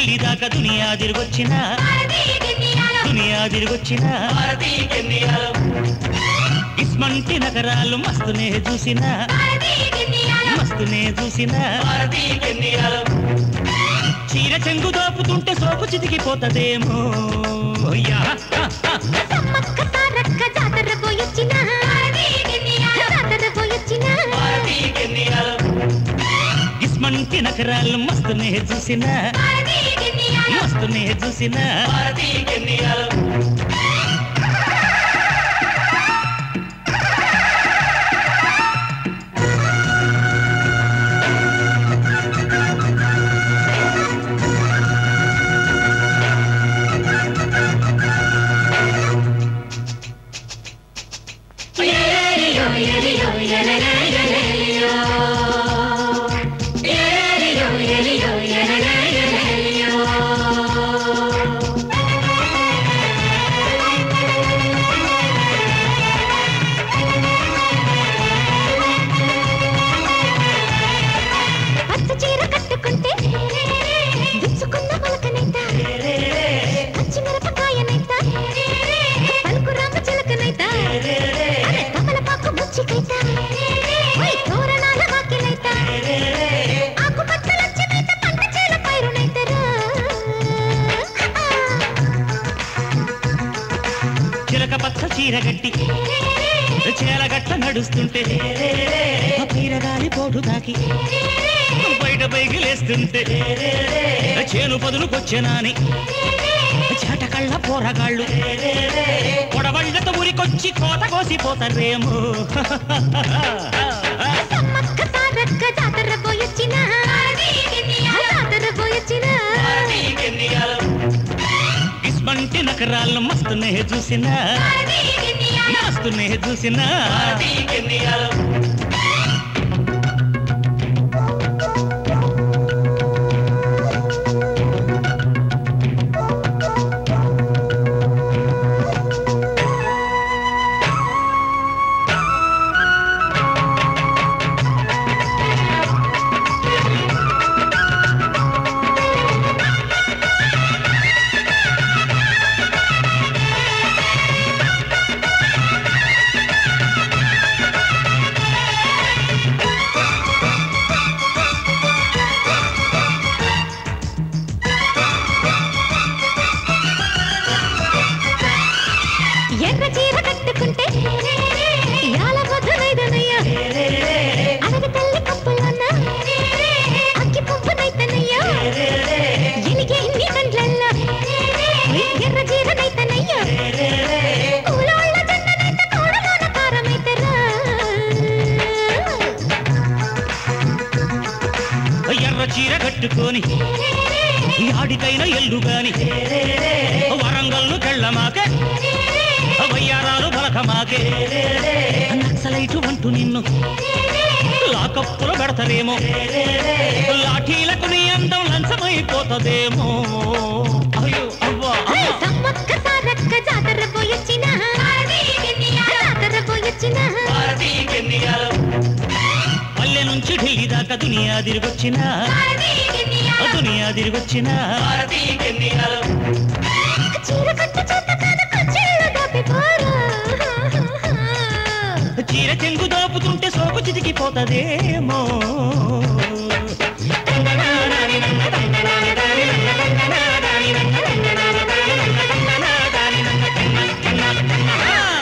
ఢిల్లీ దాకా దునియా తిరిగొచ్చిన దునియా తిరిగొచ్చిన ఇస్మంటి నగరాలు మస్తునే చూసిన మస్తునే చూసిన చీర చెంగు దోపుతుంటే సోపు చితికిపోతదేమో యా, హా, హా. సమ్మక్క సారక్క జాతర పోయొచ్చిన జాతర పోయొచ్చిన ఇస్మంటి నగరాలు మస్తునే చూసిన మస్తునే చూసిన పచ్చ చీర కట్టుకుంటే దిచ్చుకున్న మొలకనైత పచ్చి మిరపకాయనైత పలుకు రామ చిలకనైత అరే తమలపాకు బుచ్చికైత ఓయ్ తోరణాల వాకిలైత ఆకు పచ్చలచ్చినైత పంట చేల పైరునైతరా చిలక పచ్చ చీర గట్టి చీరగట్ట నడుస్తుంటే పైరగాలి పోటు తాకి బయట బైకిలేస్తుంటే చేను పదులుకొచ్చెనాని చేట కళ్ళ పోరగాళ్ళు పొడవళ్ళతో ఉరికొచ్చి కోత కోసిపోతారేమో సమ్మక్క సారక్క జాతర పోయొచ్చిన జాతర పోయొచ్చిన ఇస్మంటి నకరాలను మస్తునే చూసిన మస్తునే చూసిన ఎర్ర చీర కట్టుకుంటే యాల వధునైదనయ్య అడవి తల్లి కప్పులన్న అక్కి పువ్వునైతనయ్య ఎలిగే ఇన్ని కండ్లల్ల ఎర్ర చీర నైతనయ్య కూలోళ్ళ జెండనైత కోడలోన కారమైతరా ఎర్ర చీర కట్టుకొని ఆడికైనా ఎల్లు గాని వరంగల్లు కెళ్ళమాకే వయ్యారాలు బలకమాకే నక్సలైట్లు అంటూ నిన్ను లాకప్పులో పెడతారేమో లాఠీలకు నీ అందం లంచమైపోతుందేమో అయ్యో అవ్వా హే, సమ్మక్క సారక్క జాతర పోయొచ్చిన జాతర పోయొచ్చిన పల్లె నుంచి ఢిల్లీ దాకా దునియా తిరిగొచ్చిన దునియా తిరిగొచ్చిన చీర కట్టు చేత కాదు కుచ్చిళ్ళు దాపిపోరా చీర చెంగు దోపుతుంటే సోపు చితికిపోతదేమో